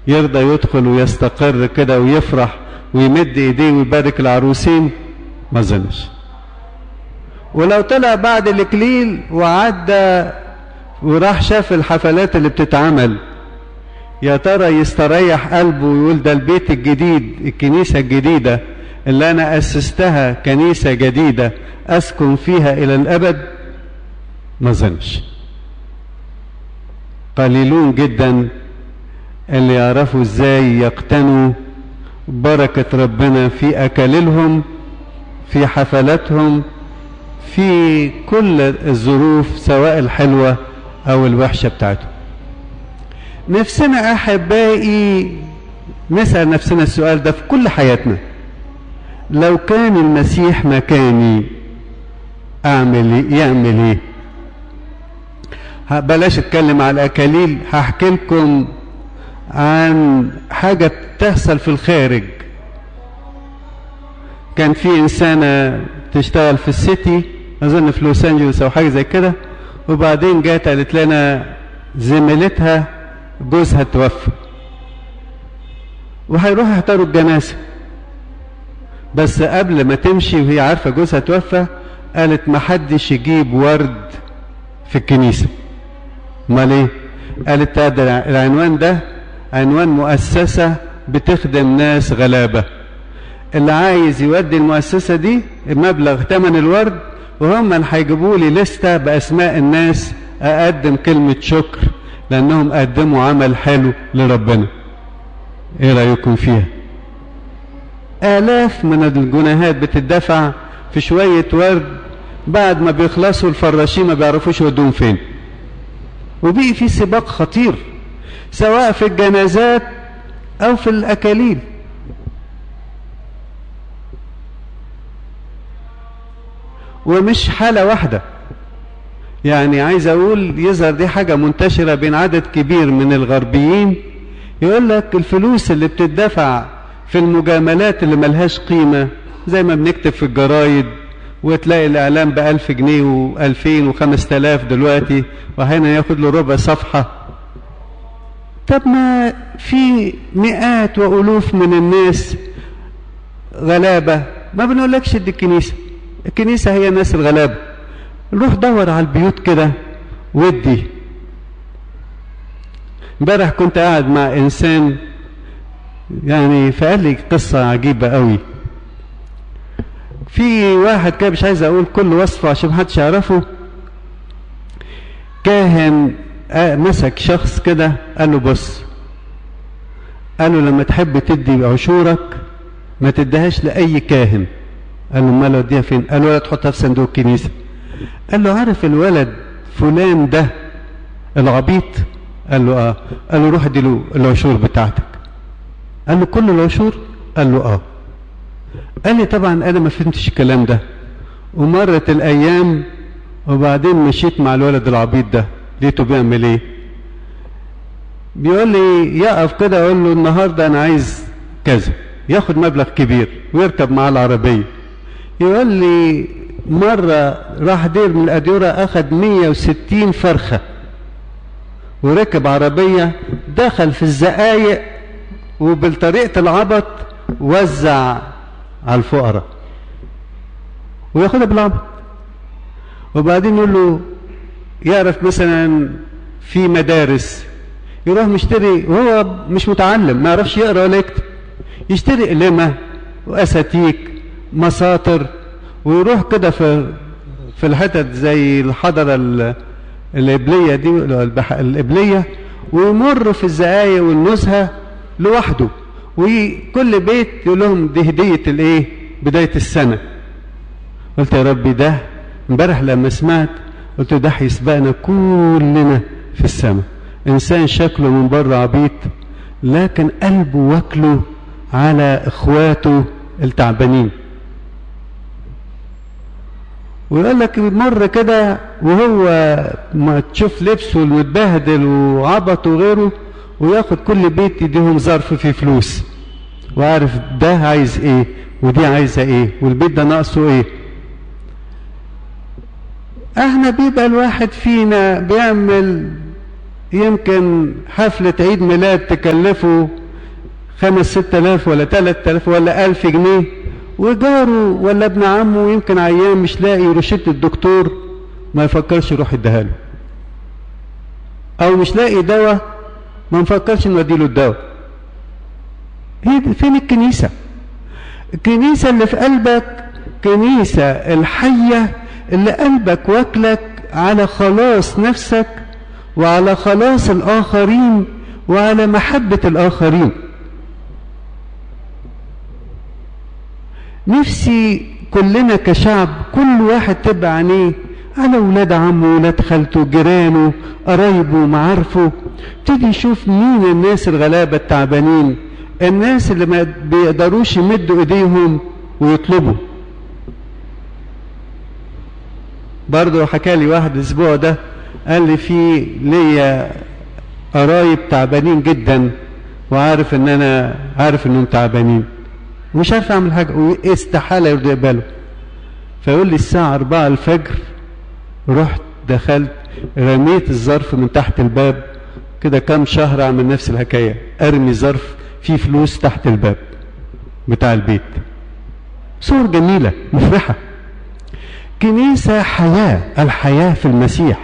يرضى يدخل ويستقر كده ويفرح ويمد ايديه ويبارك العروسين ما اظنش ولو طلع بعد الاكليل وعدى وراح شاف الحفلات اللي بتتعمل يا ترى يستريح قلبه ويقول ده البيت الجديد الكنيسة الجديدة اللي أنا أسستها كنيسة جديدة أسكن فيها إلى الأبد ما ظنش قليلون جدا اللي يعرفوا ازاي يقتنوا بركة ربنا في أكللهم في حفلاتهم في كل الظروف سواء الحلوة أو الوحشة بتاعتهم نفسنا أحبائي نسأل نفسنا السؤال ده في كل حياتنا لو كان المسيح مكاني أعمل إيه يعمل إيه بلاش اتكلم على الأكاليل هحكي لكم عن حاجة بتحصل في الخارج كان في إنسانة تشتغل في السيتي أظن في لوس أنجلوس أو حاجة زي كده وبعدين جات قالت لنا زميلتها جوزها توفى وهيروحوا يحضروا الجنازة بس قبل ما تمشي وهي عارفة جوزها توفى قالت ما حدش يجيب ورد في الكنيسة امال ايه قالت ده العنوان ده عنوان مؤسسة بتخدم ناس غلابة اللي عايز يودي المؤسسة دي مبلغ ثمن الورد وهم اللي هيجيبوا لي لستة بأسماء الناس أقدم كلمة شكر لأنهم قدموا عمل حلو لربنا إيه رأيكم فيها آلاف من الجنيهات بتدفع في شوية ورد بعد ما بيخلصوا الفراشين ما بيعرفوش يودوهم فين وبقي في سباق خطير سواء في الجنازات أو في الأكاليل ومش حالة واحدة يعني عايز أقول يظهر دي حاجة منتشرة بين عدد كبير من الغربيين يقول لك الفلوس اللي بتدفع في المجاملات اللي ملهاش قيمة زي ما بنكتب في الجرايد وتلاقي الإعلام بألف جنيه وألفين وخمس تلاف دلوقتي وأحيانا ياخد له ربع صفحة طب ما في مئات وألوف من الناس غلابة ما بنقولكش دي الكنيسة الكنيسة هي الناس الغلابة روح دور على البيوت كده ودي امبارح كنت قاعد مع إنسان يعني فقال لي قصة عجيبة قوي في واحد كده مش عايز اقول كل وصفه عشان محدش يعرفه كاهن مسك شخص كده قال له بص قال له لما تحب تدي عشورك ما تديهاش لاي كاهن قال له امال اوديها فين قال له ولا تحطها في صندوق الكنيسه قال له عارف الولد فلان ده العبيط قال له اه قال له روح ادي له العشور بتاعتك قال له كل العشور قال له اه قال لي طبعا انا ما فهمتش الكلام ده ومرت الايام وبعدين مشيت مع الولد العبيط ده لقيته بيعمل ايه بيقول لي يقف كده اقول له النهارده انا عايز كذا ياخد مبلغ كبير ويركب معاه العربيه يقول لي مرة راح دير من الأديرة أخد 160 فرخة وركب عربية دخل في الزقايق وبالطريقة العبط وزع على الفقراء وياخدها بالعبط وبعدين يقول له يعرف مثلا في مدارس يروح مشتري وهو مش متعلم ما يعرفش يقرا ولا يكتب يشتري قلمة وأساتيك مساطر ويروح كده في في الحتت زي الحضرة الإبلية دي الإبلية ويمر في الزقايق والنزهة لوحده وكل بيت يقول لهم دي هدية الايه بداية السنة قلت يا ربي ده امبارح لما سمعت قلت ده هيسبقنا كلنا في السماء انسان شكله من بره عبيط لكن قلبه واكله على اخواته التعبانين ويقول لك مرة كده وهو ما تشوف لبسه المتبهدل وعبط وغيره وياخد كل بيت يديهم ظرف فيه فلوس وعارف ده عايز ايه ودي عايزة ايه والبيت ده ناقصه ايه احنا بيبقى الواحد فينا بيعمل يمكن حفلة عيد ميلاد تكلفه خمس ست الاف ولا تلات الاف ولا الف جنيه وجاره ولا ابن عمه يمكن عيان مش لاقي روشته الدكتور ما يفكرش يروح يديها له او مش لاقي دواء ما نفكرش نوديله الدواء هي فين الكنيسة الكنيسة اللي في قلبك كنيسة الحية اللي قلبك واكلك على خلاص نفسك وعلى خلاص الآخرين وعلى محبة الآخرين نفسي كلنا كشعب كل واحد تبقى عينيه على ولاد عمه ولاد خالته جيرانه قرايبه معارفه ابتدي يشوف مين الناس الغلابه التعبانين الناس اللي ما بيقدروش يمدوا ايديهم ويطلبوا برضه حكى لي واحد الاسبوع ده قال لي في ليا قرايب تعبانين جدا وعارف ان انا عارف انهم تعبانين ومش عارف اعمل حاجه واستحاله يرضى يقبله فيقول لي الساعه 4 الفجر رحت دخلت رميت الظرف من تحت الباب كده كام شهر اعمل نفس الحكايه ارمي ظرف فيه فلوس تحت الباب بتاع البيت صور جميله مفرحه كنيسه حياه الحياه في المسيح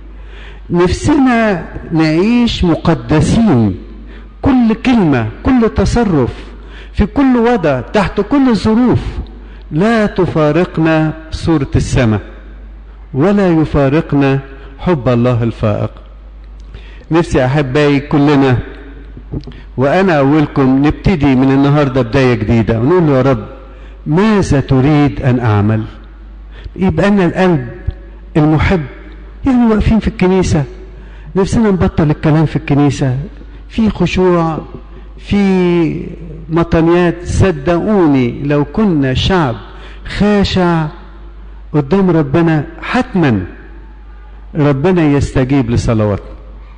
نفسنا نعيش مقدسين كل كلمه كل تصرف في كل وضع تحت كل الظروف لا تفارقنا صوره السماء ولا يفارقنا حب الله الفائق نفسي احبائي كلنا وانا اولكم نبتدي من النهارده بدايه جديده ونقول له يا رب ماذا تريد ان اعمل يبقى لنا القلب المحب يعني واقفين في الكنيسه نفسنا نبطل الكلام في الكنيسه في خشوع في مطنيات صدقوني لو كنا شعب خاشع قدام ربنا حتما ربنا يستجيب لصلواتنا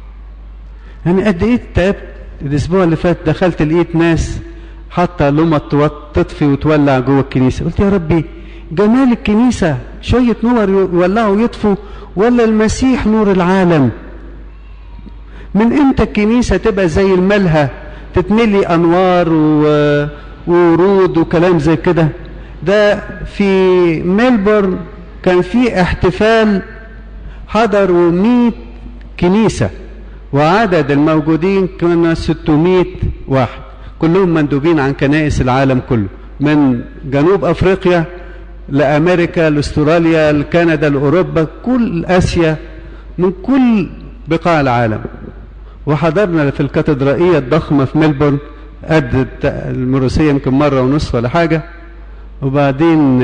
يعني قد ايه تعبت الاسبوع اللي فات دخلت لقيت ناس حاطه لمط تطفي وتولع جوه الكنيسه قلت يا ربي جمال الكنيسه شويه نور يولعوا ويطفوا ولا المسيح نور العالم من امتى الكنيسه تبقى زي الملهى تتملي انوار و... وورود وكلام زي كده ده في ميلبورن كان في احتفال حضروا 100 كنيسة وعدد الموجودين كنا 600 واحد كلهم مندوبين عن كنائس العالم كله من جنوب افريقيا لامريكا لاستراليا لكندا لاوروبا كل اسيا من كل بقاع العالم وحضرنا في الكاتدرائية الضخمة في ميلبورن قد المروسية يمكن مرة ونصف ولا حاجة وبعدين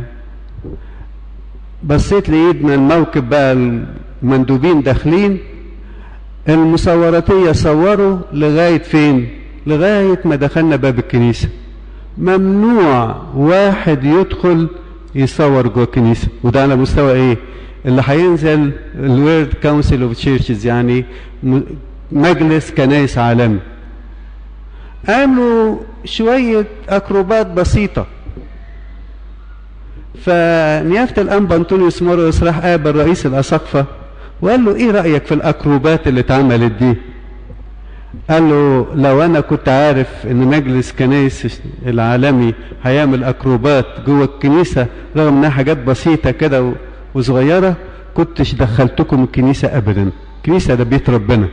بصيت لقيت من الموكب بقى المندوبين داخلين المصوراتية صوروا لغاية فين لغاية ما دخلنا باب الكنيسة ممنوع واحد يدخل يصور جوه الكنيسة وده على مستوى ايه اللي هينزل الورد كونسل اوف تشيرشز يعني مجلس كنائس عالمي عملوا شوية أكروبات بسيطة فنيافة الأنبا أنطونيوس موريوس راح قابل رئيس الأساقفة وقال له إيه رأيك في الأكروبات اللي اتعملت دي؟ قال له لو أنا كنت عارف إن مجلس كنائس العالمي هيعمل أكروبات جوه الكنيسة رغم إنها حاجات بسيطة كده وصغيرة كنتش دخلتكم الكنيسة أبدا الكنيسة ده بيت ربنا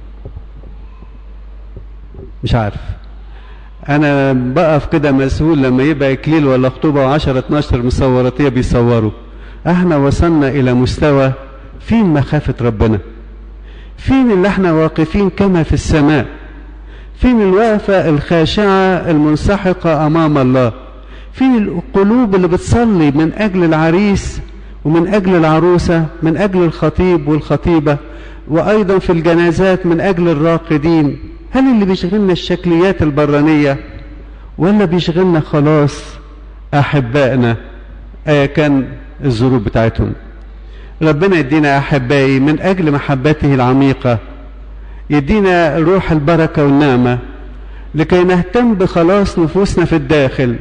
مش عارف انا بقف كده مسؤول لما يبقى اكليل ولا خطوبه وعشرة 12 مصوراتيه بيصوروا احنا وصلنا الى مستوى فين مخافه ربنا فين اللي احنا واقفين كما في السماء فين الوقفه الخاشعه المنسحقه امام الله فين القلوب اللي بتصلي من اجل العريس ومن اجل العروسه من اجل الخطيب والخطيبه وايضا في الجنازات من اجل الراقدين هل اللي بيشغلنا الشكليات البرانية ولا بيشغلنا خلاص أحبائنا أيا كان الظروف بتاعتهم ربنا يدينا أحبائي من أجل محبته العميقة يدينا روح البركة والنعمة لكي نهتم بخلاص نفوسنا في الداخل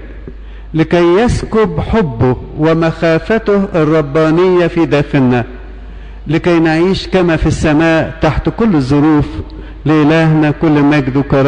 لكي يسكب حبه ومخافته الربانية في داخلنا لكي نعيش كما في السماء تحت كل الظروف لإلهنا كل مجد وكرامة